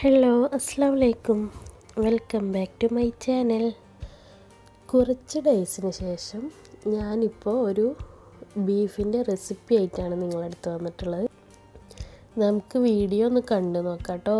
hello അസ്സാം വലൈക്കും welcome back to my channel കുറച്ച് ഡേയ്സിന് ശേഷം ഞാനിപ്പോൾ ഒരു ബീഫിൻ്റെ റെസിപ്പി ആയിട്ടാണ് നിങ്ങളടുത്ത് വന്നിട്ടുള്ളത് നമുക്ക് വീഡിയോ ഒന്ന് കണ്ടു നോക്കാം കേട്ടോ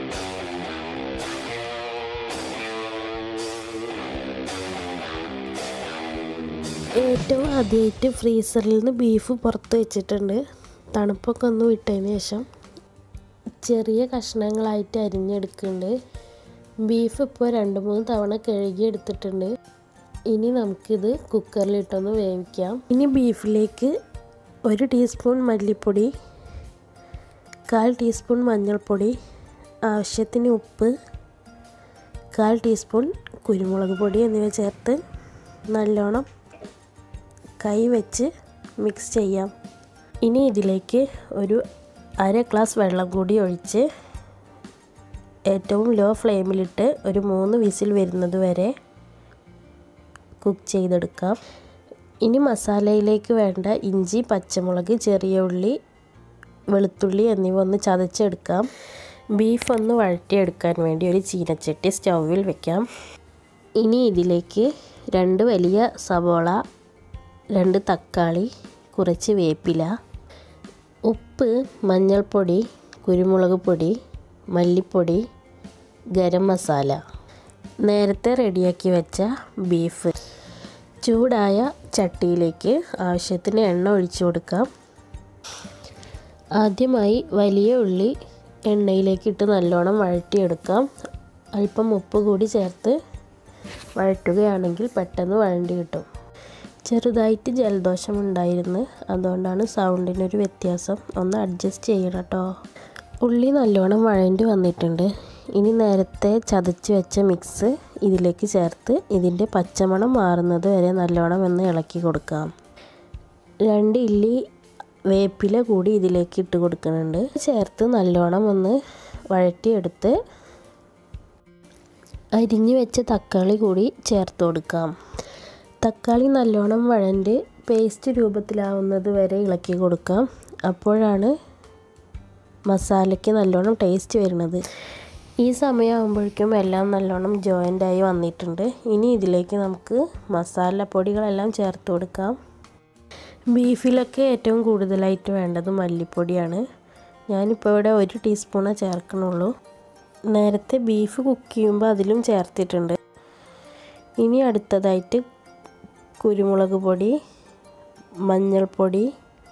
ഏറ്റവും ആദ്യമായിട്ട് ഫ്രീസറിൽ നിന്ന് ബീഫ് പുറത്ത് വെച്ചിട്ടുണ്ട് തണുപ്പൊക്കെ ഒന്ന് വിട്ടതിന് ശേഷം ചെറിയ കഷ്ണങ്ങളായിട്ട് അരിഞ്ഞെടുക്കുന്നുണ്ട് ബീഫ് ഇപ്പോൾ രണ്ട് മൂന്ന് തവണ കഴുകി എടുത്തിട്ടുണ്ട് ഇനി നമുക്കിത് കുക്കറിലിട്ടൊന്ന് വേവിക്കാം ഇനി ബീഫിലേക്ക് ഒരു ടീസ്പൂൺ മല്ലിപ്പൊടി കാൽ ടീസ്പൂൺ മഞ്ഞൾപ്പൊടി ആവശ്യത്തിന് ഉപ്പ് കാൽ ടീസ്പൂൺ കുരുമുളക് പൊടി എന്നിവ ചേർത്ത് നല്ലോണം കൈ വെച്ച് മിക്സ് ചെയ്യാം ഇനി ഇതിലേക്ക് ഒരു അര ഗ്ലാസ് വെള്ളം കൂടി ഒഴിച്ച് ഏറ്റവും ലോ ഫ്ലെയിമിലിട്ട് ഒരു മൂന്ന് വിസിൽ വരുന്നത് വരെ കുക്ക് ചെയ്തെടുക്കാം ഇനി മസാലയിലേക്ക് വേണ്ട ഇഞ്ചി പച്ചമുളക് ചെറിയ ഉള്ളി വെളുത്തുള്ളി എന്നിവ ഒന്ന് ചതച്ചെടുക്കാം ബീഫ് ഒന്ന് വഴറ്റിയെടുക്കാൻ വേണ്ടി ഒരു ചീനച്ചട്ടി സ്റ്റൗവിൽ വെക്കാം ഇനി ഇതിലേക്ക് രണ്ട് വലിയ സവോള രണ്ട് തക്കാളി കുറച്ച് വേപ്പില ഉപ്പ് മഞ്ഞൾപ്പൊടി കുരുമുളക് പൊടി മല്ലിപ്പൊടി ഗരം മസാല നേരത്തെ റെഡിയാക്കി വെച്ച ബീഫ് ചൂടായ ചട്ടിയിലേക്ക് ആവശ്യത്തിന് എണ്ണ ഒഴിച്ചു കൊടുക്കാം ആദ്യമായി വലിയ ഉള്ളി എണ്ണയിലേക്ക് ഇട്ട് നല്ലോണം വഴറ്റിയെടുക്കാം അല്പം ഉപ്പ് കൂടി ചേർത്ത് വഴറ്റുകയാണെങ്കിൽ പെട്ടെന്ന് വഴണ്ടി കിട്ടും ചെറുതായിട്ട് ജലദോഷം ഉണ്ടായിരുന്നു അതുകൊണ്ടാണ് സൗണ്ടിനൊരു വ്യത്യാസം ഒന്ന് അഡ്ജസ്റ്റ് ചെയ്യണം കേട്ടോ ഉള്ളി നല്ലോണം വഴണ്ടി വന്നിട്ടുണ്ട് ഇനി നേരത്തെ ചതച്ച് വെച്ച മിക്സ് ഇതിലേക്ക് ചേർത്ത് ഇതിൻ്റെ പച്ചമണം മാറുന്നത് വരെ നല്ലോണം ഒന്ന് ഇളക്കി കൊടുക്കാം രണ്ട് ഇല്ലി വേപ്പില കൂടി ഇതിലേക്ക് ഇട്ട് കൊടുക്കുന്നുണ്ട് ചേർത്ത് നല്ലോണം ഒന്ന് വഴറ്റിയെടുത്ത് അരിഞ്ഞു വെച്ച തക്കാളി കൂടി ചേർത്ത് കൊടുക്കാം തക്കാളി നല്ലോണം വഴണ്ട് പേസ്റ്റ് രൂപത്തിലാവുന്നത് വരെ ഇളക്കി കൊടുക്കാം അപ്പോഴാണ് മസാലയ്ക്ക് നല്ലോണം ടേസ്റ്റ് വരുന്നത് ഈ സമയമാകുമ്പോഴേക്കും എല്ലാം നല്ലോണം ജോയിൻ്റായി വന്നിട്ടുണ്ട് ഇനി ഇതിലേക്ക് നമുക്ക് മസാലപ്പൊടികളെല്ലാം ചേർത്ത് കൊടുക്കാം ബീഫിലൊക്കെ ഏറ്റവും കൂടുതലായിട്ട് വേണ്ടത് മല്ലിപ്പൊടിയാണ് ഞാനിപ്പോൾ ഇവിടെ ഒരു ടീസ്പൂണേ ചേർക്കണുള്ളൂ നേരത്തെ ബീഫ് കുക്ക് ചെയ്യുമ്പോൾ അതിലും ചേർത്തിട്ടുണ്ട് ഇനി അടുത്തതായിട്ട് കുരുമുളക് പൊടി മഞ്ഞൾപ്പൊടി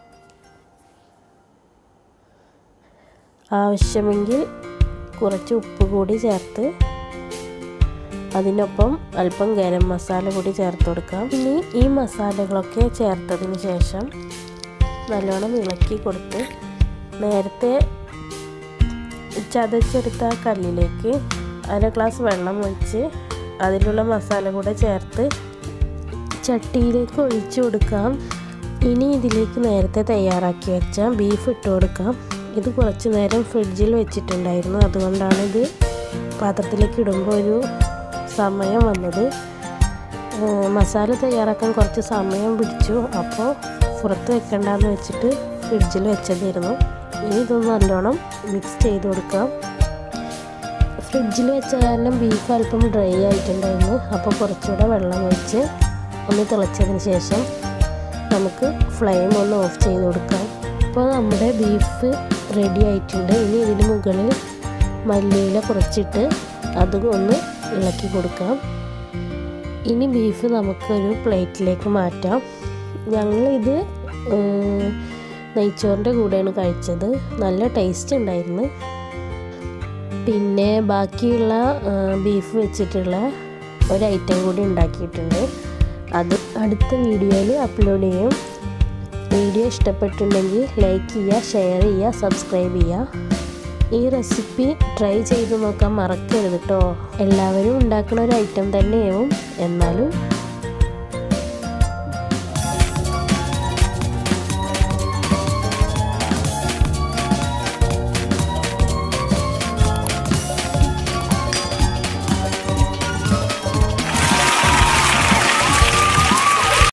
ആവശ്യമെങ്കിൽ കുറച്ച് ഉപ്പ് കൂടി ചേർത്ത് അതിനൊപ്പം അല്പം ഗരം മസാല കൂടി ചേർത്ത് കൊടുക്കാം ഇനി ഈ മസാലകളൊക്കെ ചേർത്തതിന് ശേഷം നല്ലോണം ഇളക്കി കൊടുത്ത് നേരത്തെ ചതച്ചെടുത്ത കല്ലിലേക്ക് അര ഗ്ലാസ് വെള്ളം ഒഴിച്ച് അതിലുള്ള മസാല കൂടെ ചേർത്ത് ചട്ടിയിലേക്ക് ഒഴിച്ചു കൊടുക്കാം ഇനി ഇതിലേക്ക് നേരത്തെ തയ്യാറാക്കി വെച്ച ബീഫ് ഇട്ട് കൊടുക്കാം ഇത് കുറച്ച് നേരം ഫ്രിഡ്ജിൽ വെച്ചിട്ടുണ്ടായിരുന്നു അതുകൊണ്ടാണ് ഇത് പാത്രത്തിലേക്ക് ഇടുമ്പോൾ ഒരു സമയം വന്നത് മസാല തയ്യാറാക്കാൻ കുറച്ച് സമയം പിടിച്ചു അപ്പോൾ പുറത്ത് വെക്കണ്ടെന്ന് വെച്ചിട്ട് ഫ്രിഡ്ജിൽ വെച്ചതായിരുന്നു ഇനി ഇതൊന്ന് നല്ലോണം മിക്സ് ചെയ്ത് കൊടുക്കാം ഫ്രിഡ്ജിൽ വെച്ച കാരണം ബീഫ് അല്പം ഡ്രൈ ആയിട്ടുണ്ടായിരുന്നു അപ്പോൾ കുറച്ചുകൂടെ വെള്ളം ഒഴിച്ച് ഒന്ന് തിളച്ചതിന് ശേഷം നമുക്ക് ഫ്ലെയിം ഒന്ന് ഓഫ് ചെയ്ത് കൊടുക്കാം അപ്പോൾ നമ്മുടെ ബീഫ് റെഡി ആയിട്ടുണ്ട് ഇനി ഇതിന് മുകളിൽ മല്ലിയില കുറച്ചിട്ട് അതും ഒന്ന് ഇളക്കി കൊടുക്കാം ഇനി ബീഫ് നമുക്കൊരു പ്ലേറ്റിലേക്ക് മാറ്റാം ഞങ്ങളിത് നെയ്ച്ചോറിൻ്റെ കൂടെയാണ് കഴിച്ചത് നല്ല ടേസ്റ്റ് ഉണ്ടായിരുന്നു പിന്നെ ബാക്കിയുള്ള ബീഫ് വെച്ചിട്ടുള്ള ഒരു ഐറ്റം കൂടി ഉണ്ടാക്കിയിട്ടുണ്ട് അത് അടുത്ത വീഡിയോയിൽ അപ്ലോഡ് ചെയ്യും വീഡിയോ ഇഷ്ടപ്പെട്ടിട്ടുണ്ടെങ്കിൽ ലൈക്ക് ചെയ്യുക ഷെയർ ചെയ്യുക സബ്സ്ക്രൈബ് ചെയ്യുക ഈ റെസിപ്പി ട്രൈ ചെയ്ത് നോക്കാൻ മറക്കരുത് കേട്ടോ എല്ലാവരും ഉണ്ടാക്കുന്ന ഒരു ഐറ്റം തന്നെയാവും എന്നാലും